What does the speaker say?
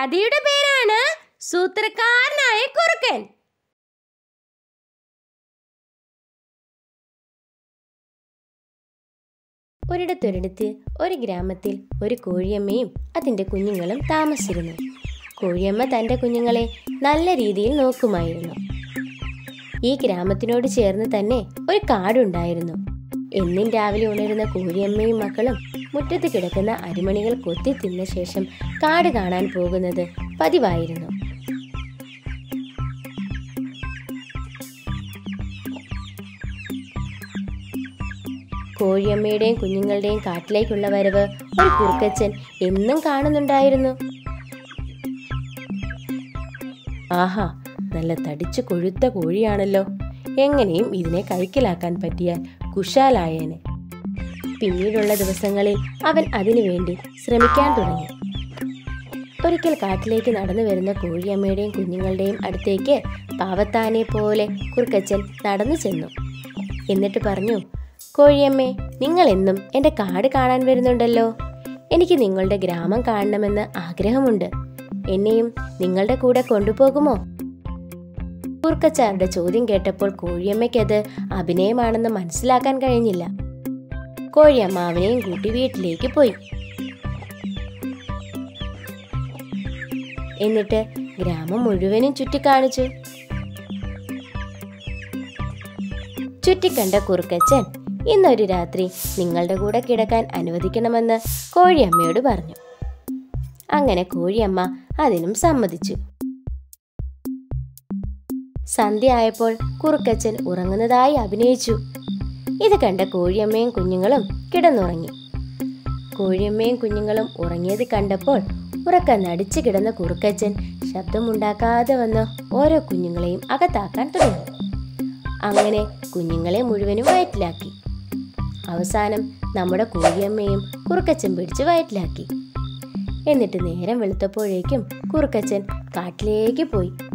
കഥയുടെ പേരാണ് സൂത്രക്കാരനായ കുറുക്കൻ ഒരിടത്തൊരിടത്ത് ഒരു ഗ്രാമത്തിൽ ഒരു കോഴിയമ്മയും അതിൻ്റെ കുഞ്ഞുങ്ങളും താമസിച്ചിരുന്നു കോഴിയമ്മ തൻ്റെ കുഞ്ഞുങ്ങളെ നല്ല രീതിയിൽ നോക്കുമായിരുന്നു ഈ ഗ്രാമത്തിനോട് ചേർന്ന് തന്നെ ഒരു കാടുണ്ടായിരുന്നു എന്നും രാവിലെ ഉണരുന്ന കോഴിയമ്മയും മക്കളും മുറ്റത്ത് കിടക്കുന്ന അരിമണികൾ കൊത്തി തിന്ന ശേഷം കാട് കാണാൻ പോകുന്നത് പതിവായിരുന്നു കോഴിയമ്മയുടെയും കുഞ്ഞുങ്ങളുടെയും കാട്ടിലേക്കുള്ള വരവ് ഒരു കുറുക്കച്ചൻ എന്നും കാണുന്നുണ്ടായിരുന്നു ആഹാ നല്ല തടിച്ചു കൊഴുത്ത കോഴിയാണല്ലോ എങ്ങനെയും ഇതിനെ കൈക്കലാക്കാൻ പറ്റിയാൽ കുശാലായേനെ പിന്നീടുള്ള ദിവസങ്ങളിൽ അവൻ അതിനുവേണ്ടി ശ്രമിക്കാൻ തുടങ്ങി ഒരിക്കൽ കാട്ടിലേക്ക് നടന്നു വരുന്ന കോഴിയമ്മയുടെയും കുഞ്ഞുങ്ങളുടെയും അടുത്തേക്ക് പാവത്താനെ പോലെ കുറുക്കച്ചൻ നടന്നു ചെന്നു എന്നിട്ട് പറഞ്ഞു കോഴിയമ്മേ നിങ്ങൾ എന്നും എൻ്റെ കാട് കാണാൻ വരുന്നുണ്ടല്ലോ എനിക്ക് നിങ്ങളുടെ ഗ്രാമം കാണണമെന്ന് ആഗ്രഹമുണ്ട് എന്നെയും നിങ്ങളുടെ കൂടെ കൊണ്ടുപോകുമോ കുറുക്കച്ചാരുടെ ചോദ്യം കേട്ടപ്പോൾ കോഴിയമ്മയ്ക്കത് അഭിനയമാണെന്ന് മനസ്സിലാക്കാൻ കഴിഞ്ഞില്ല കോഴിയമ്മ അവനെയും കൂട്ടി വീട്ടിലേക്ക് പോയി എന്നിട്ട് ഗ്രാമം മുഴുവനും ചുറ്റിക്കാണിച്ചു ചുറ്റിക്കണ്ട കുറുക്കച്ചൻ ഇന്നൊരു രാത്രി നിങ്ങളുടെ കൂടെ കിടക്കാൻ അനുവദിക്കണമെന്ന് കോഴിയമ്മയോട് പറഞ്ഞു അങ്ങനെ കോഴിയമ്മ അതിനും സമ്മതിച്ചു സന്ധ്യ ആയപ്പോൾ കുറുക്കച്ചൻ ഉറങ്ങുന്നതായി അഭിനയിച്ചു ഇത് കണ്ട കോഴിയമ്മയും കുഞ്ഞുങ്ങളും കിടന്നുറങ്ങി കോഴിയമ്മയും കുഞ്ഞുങ്ങളും ഉറങ്ങിയത് കണ്ടപ്പോൾ ഉറക്കം നടിച്ചു കിടന്ന കുറുക്കച്ചൻ ശബ്ദമുണ്ടാക്കാതെ വന്ന് ഓരോ കുഞ്ഞുങ്ങളെയും അകത്താക്കാൻ തുടങ്ങി അങ്ങനെ കുഞ്ഞുങ്ങളെ മുഴുവനും വയറ്റിലാക്കി അവസാനം നമ്മുടെ കോഴിയമ്മയും കുറുക്കച്ചൻ പിടിച്ച് വയറ്റിലാക്കി എന്നിട്ട് നേരം വെളുത്തപ്പോഴേക്കും കുറുക്കച്ചൻ കാട്ടിലേക്ക് പോയി